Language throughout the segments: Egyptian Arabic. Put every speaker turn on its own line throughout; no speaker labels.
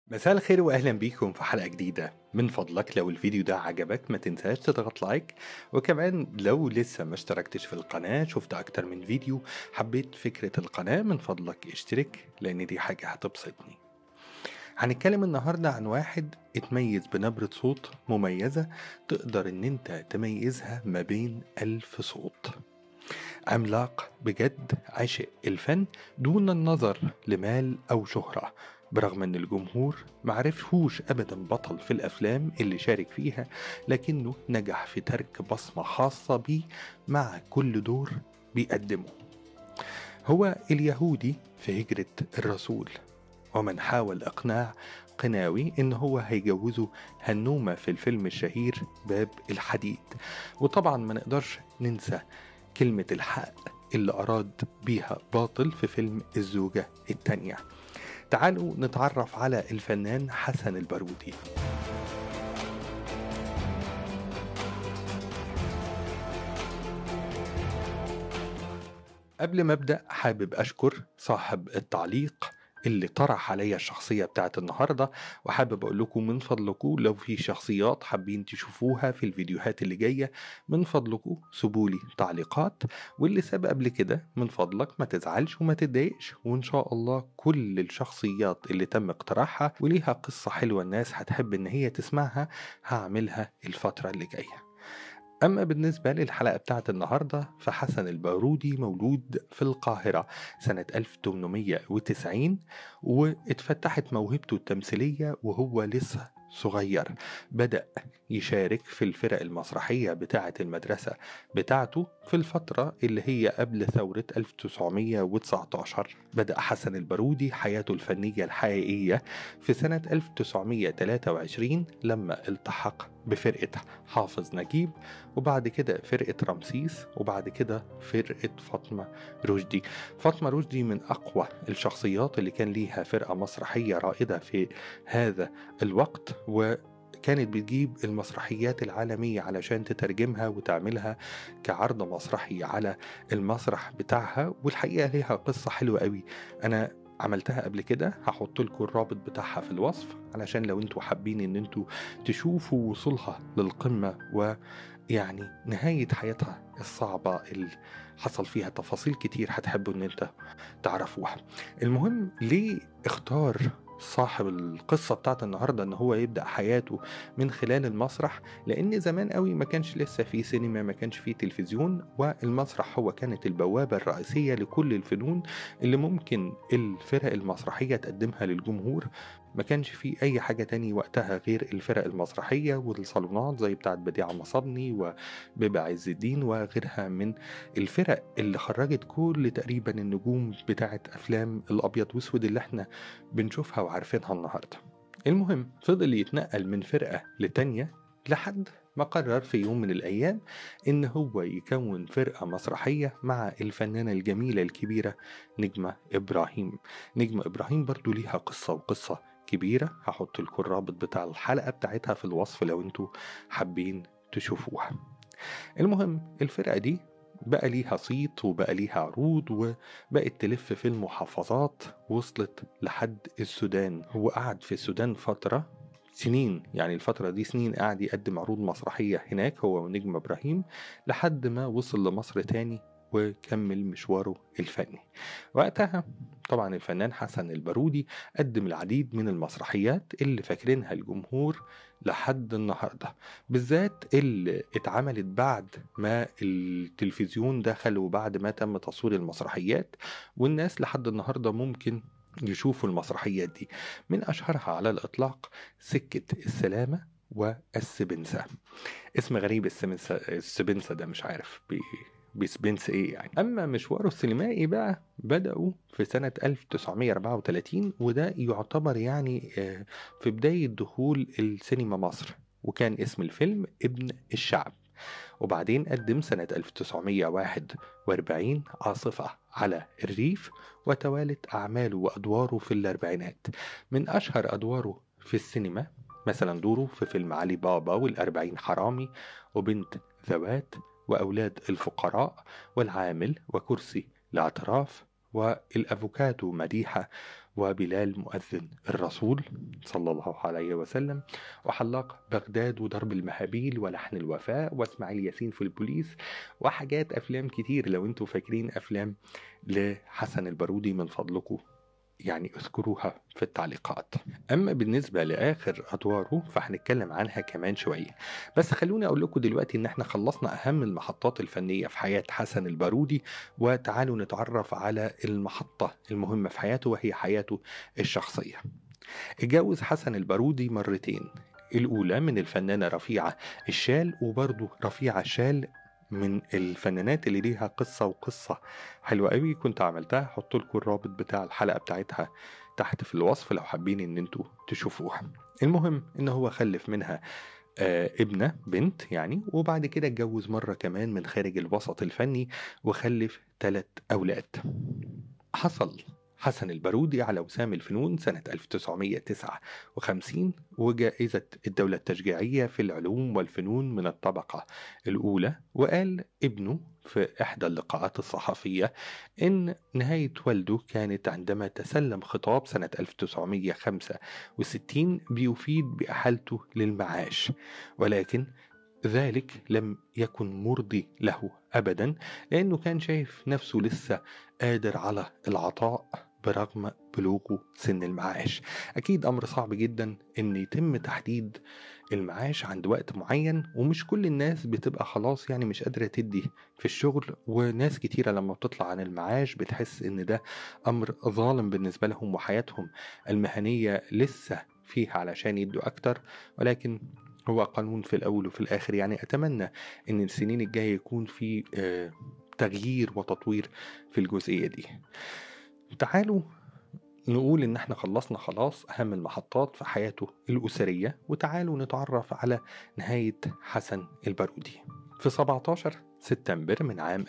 مساء الخير واهلا بيكم في حلقه جديده من فضلك لو الفيديو ده عجبك ما تنساش تضغط لايك وكمان لو لسه ما اشتركتش في القناه شفت اكتر من فيديو حبيت فكره القناه من فضلك اشترك لان دي حاجه هتبسطني هنتكلم النهاردة عن واحد اتميز بنبرة صوت مميزة تقدر ان انت تميزها ما بين ألف صوت عملاق بجد عشق الفن دون النظر لمال أو شهرة برغم ان الجمهور معرفهوش ابدا بطل في الافلام اللي شارك فيها لكنه نجح في ترك بصمة خاصة بيه مع كل دور بيقدمه هو اليهودي في هجرة الرسول ومن حاول اقناع قناوي ان هو هيجوزه هنومة في الفيلم الشهير باب الحديد وطبعا ما نقدرش ننسى كلمة الحق اللي أراد بيها باطل في فيلم الزوجة التانية تعالوا نتعرف على الفنان حسن البارودي قبل ما ابدا حابب اشكر صاحب التعليق اللي طرح عليا الشخصيه بتاعت النهارده وحابب اقول لكم من فضلكم لو في شخصيات حابين تشوفوها في الفيديوهات اللي جايه من فضلكم سيبولي تعليقات واللي ساب قبل كده من فضلك ما تزعلش وما تتضايقش وان شاء الله كل الشخصيات اللي تم اقتراحها وليها قصه حلوه الناس هتحب ان هي تسمعها هعملها الفتره اللي جايه أما بالنسبة للحلقة بتاعت النهاردة فحسن البارودي مولود في القاهرة سنة 1890 واتفتحت موهبته التمثيلية وهو لسه صغير بدأ يشارك في الفرق المسرحية بتاعة المدرسة بتاعته في الفترة اللي هي قبل ثورة 1919 بدأ حسن البارودي حياته الفنية الحقيقية في سنة 1923 لما التحق بفرقة حافظ نجيب وبعد كده فرقة رمسيس وبعد كده فرقة فاطمة رشدي فاطمة رشدي من أقوى الشخصيات اللي كان ليها فرقة مسرحية رائدة في هذا الوقت وكانت بتجيب المسرحيات العالمية علشان تترجمها وتعملها كعرض مسرحي على المسرح بتاعها والحقيقة ليها قصة حلوة قوي أنا عملتها قبل كده هحط لكم الرابط بتاعها في الوصف علشان لو انتوا حابين ان انتوا تشوفوا وصولها للقمة ويعني نهاية حياتها الصعبة اللي حصل فيها تفاصيل كتير هتحبوا ان انت تعرفوها المهم ليه اختار صاحب القصة بتاعت النهاردة ان هو يبدأ حياته من خلال المسرح لان زمان قوي ما كانش لسه في سينما ما كانش في تلفزيون والمسرح هو كانت البوابة الرئيسية لكل الفنون اللي ممكن الفرق المسرحية تقدمها للجمهور ما كانش في اي حاجة تاني وقتها غير الفرق المسرحية والصالونات زي بتاعت بديعة مصبني وبيبة عز الدين وغيرها من الفرق اللي خرجت كل تقريبا النجوم بتاعت افلام الابيض واسود اللي احنا بنشوفها وعارفينها النهارده المهم فضل يتنقل من فرقة لتانية لحد ما قرر في يوم من الأيام إن هو يكون فرقة مسرحية مع الفنانة الجميلة الكبيرة نجمة إبراهيم نجمة إبراهيم برضو ليها قصة وقصة كبيرة هحط لكم الرابط بتاع الحلقة بتاعتها في الوصف لو انتوا حابين تشوفوها المهم الفرقة دي بقى ليها صيت وبقى ليها عروض وبقت تلف في المحافظات وصلت لحد السودان هو قعد في السودان فترة سنين يعني الفترة دي سنين قاعد يقدم عروض مسرحية هناك هو ونجم إبراهيم لحد ما وصل لمصر تاني وكمل مشواره الفني وقتها طبعا الفنان حسن البارودي قدم العديد من المسرحيات اللي فاكرينها الجمهور لحد النهارده بالذات اللي اتعملت بعد ما التلفزيون دخل وبعد ما تم تصوير المسرحيات والناس لحد النهارده ممكن يشوفوا المسرحيات دي من أشهرها على الإطلاق سكة السلامة والسبنسة اسم غريب السبنسة, السبنسة ده مش عارف بي بيسبنس ايه يعني اما مشواره السينمائي بقى بدأوا في سنة 1934 وده يعتبر يعني في بداية دخول السينما مصر وكان اسم الفيلم ابن الشعب وبعدين قدم سنة 1941 عاصفة على الريف وتوالت أعماله وأدواره في الأربعينات من أشهر أدواره في السينما مثلا دوره في فيلم علي بابا والأربعين حرامي وبنت ذوات وأولاد الفقراء والعامل وكرسي الاعتراف والأفوكادو مديحة وبلال مؤذن الرسول صلى الله عليه وسلم وحلاق بغداد وضرب المهابيل ولحن الوفاء واسماعيل ياسين في البوليس وحاجات افلام كتير لو انتوا فاكرين افلام لحسن البارودي من فضلكم يعني اذكروها في التعليقات اما بالنسبة لاخر ادواره فهنتكلم عنها كمان شوية بس خلوني اقول لكم دلوقتي ان احنا خلصنا اهم المحطات الفنية في حياة حسن البارودي وتعالوا نتعرف على المحطة المهمة في حياته وهي حياته الشخصية اتجوز حسن البارودي مرتين الأولى من الفنانة رفيعة الشال وبرضه رفيعة الشال من الفنانات اللي ليها قصة وقصة حلوة قوي كنت عملتها هحط لكم الرابط بتاع الحلقة بتاعتها تحت في الوصف لو حابين ان انتوا تشوفوها المهم ان هو خلف منها آه ابنة بنت يعني وبعد كده اتجوز مرة كمان من خارج الوسط الفني وخلف ثلاث أولاد حصل حسن البارودي على وسام الفنون سنة 1959 وجائزة الدولة التشجيعية في العلوم والفنون من الطبقة الأولى وقال ابنه في إحدى اللقاءات الصحفية إن نهاية والده كانت عندما تسلم خطاب سنة 1965 بيفيد بإحالته للمعاش ولكن ذلك لم يكن مرضي له ابدا لانه كان شايف نفسه لسه قادر على العطاء برغم بلوغه سن المعاش أكيد أمر صعب جدا إن يتم تحديد المعاش عند وقت معين ومش كل الناس بتبقى خلاص يعني مش قادرة تدي في الشغل وناس كتيرة لما بتطلع عن المعاش بتحس إن ده أمر ظالم بالنسبة لهم وحياتهم المهنية لسه فيها علشان يدوا أكتر ولكن هو قانون في الأول وفي الآخر يعني أتمنى إن السنين الجاية يكون في آه تغيير وتطوير في الجزئية دي تعالوا نقول إن إحنا خلصنا خلاص أهم المحطات في حياته الأسرية وتعالوا نتعرف على نهاية حسن البارودي في 17 سبتمبر من عام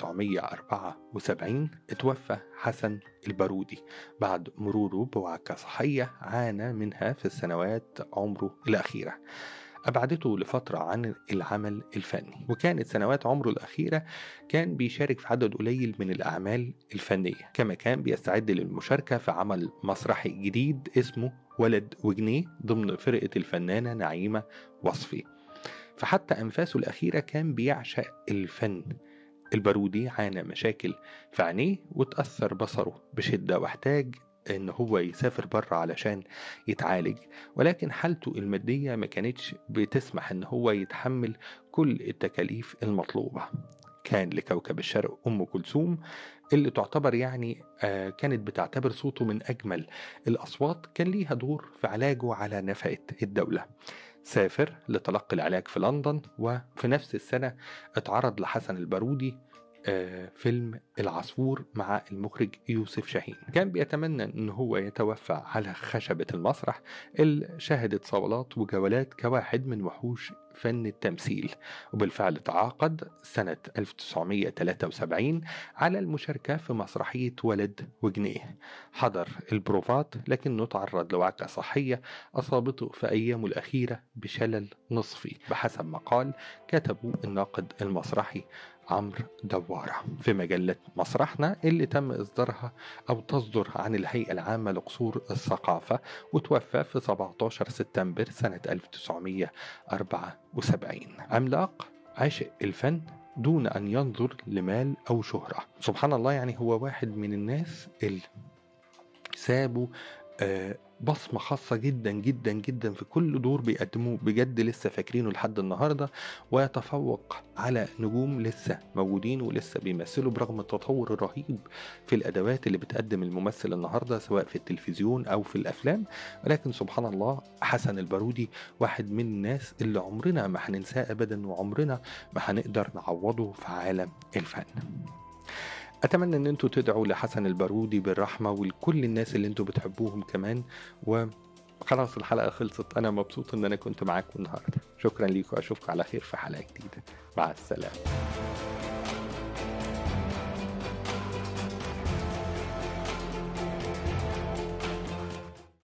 1974 اتوفى حسن البارودي بعد مروره بوعكة صحية عانى منها في السنوات عمره الأخيرة أبعدته لفترة عن العمل الفني وكانت سنوات عمره الأخيرة كان بيشارك في عدد قليل من الأعمال الفنية كما كان بيستعد للمشاركة في عمل مسرحي جديد اسمه ولد وجنيه ضمن فرقة الفنانة نعيمة وصفي فحتى أنفاسه الأخيرة كان بيعشق الفن البارودي عانى مشاكل في عينيه وتأثر بصره بشدة واحتاج ان هو يسافر بره علشان يتعالج ولكن حالته المادية ما كانتش بتسمح ان هو يتحمل كل التكاليف المطلوبة كان لكوكب الشرق أم كلثوم اللي تعتبر يعني آه كانت بتعتبر صوته من أجمل الأصوات كان ليها دور في علاجه على نفقة الدولة سافر لتلقي العلاج في لندن وفي نفس السنة اتعرض لحسن البارودي آه، فيلم العصفور مع المخرج يوسف شاهين كان بيتمنى ان هو يتوفى على خشبة المسرح اللي شهدت صولات وجولات كواحد من وحوش فن التمثيل وبالفعل تعاقد سنة 1973 على المشاركة في مسرحية ولد وجنيه حضر البروفات لكنه تعرض لوعكة صحية أصابته في أيامه الأخيرة بشلل نصفي بحسب ما قال كتبه الناقد المسرحي عمرو دوارة في مجلة مسرحنا اللي تم إصدارها أو تصدر عن الهيئة العامة لقصور الثقافة وتوفى في 17 سبتمبر سنة 1974 عملاق عاشق الفن دون أن ينظر لمال أو شهرة سبحان الله يعني هو واحد من الناس اللي سابوا آه بصمة خاصة جدا جدا جدا في كل دور بيقدموه بجد لسه فاكرينه لحد النهاردة ويتفوق على نجوم لسه موجودين ولسه بيمثلوا برغم التطور الرهيب في الأدوات اللي بتقدم الممثل النهاردة سواء في التلفزيون أو في الأفلام ولكن سبحان الله حسن البارودي واحد من الناس اللي عمرنا ما هننساه أبدا وعمرنا ما هنقدر نعوضه في عالم الفن اتمنى ان انتوا تدعوا لحسن البارودي بالرحمه ولكل الناس اللي انتوا بتحبوهم كمان و خلاص الحلقة خلصت أنا مبسوط إن أنا كنت معاكم النهاردة شكرا ليكم أشوفكم على خير في حلقة جديدة مع السلامة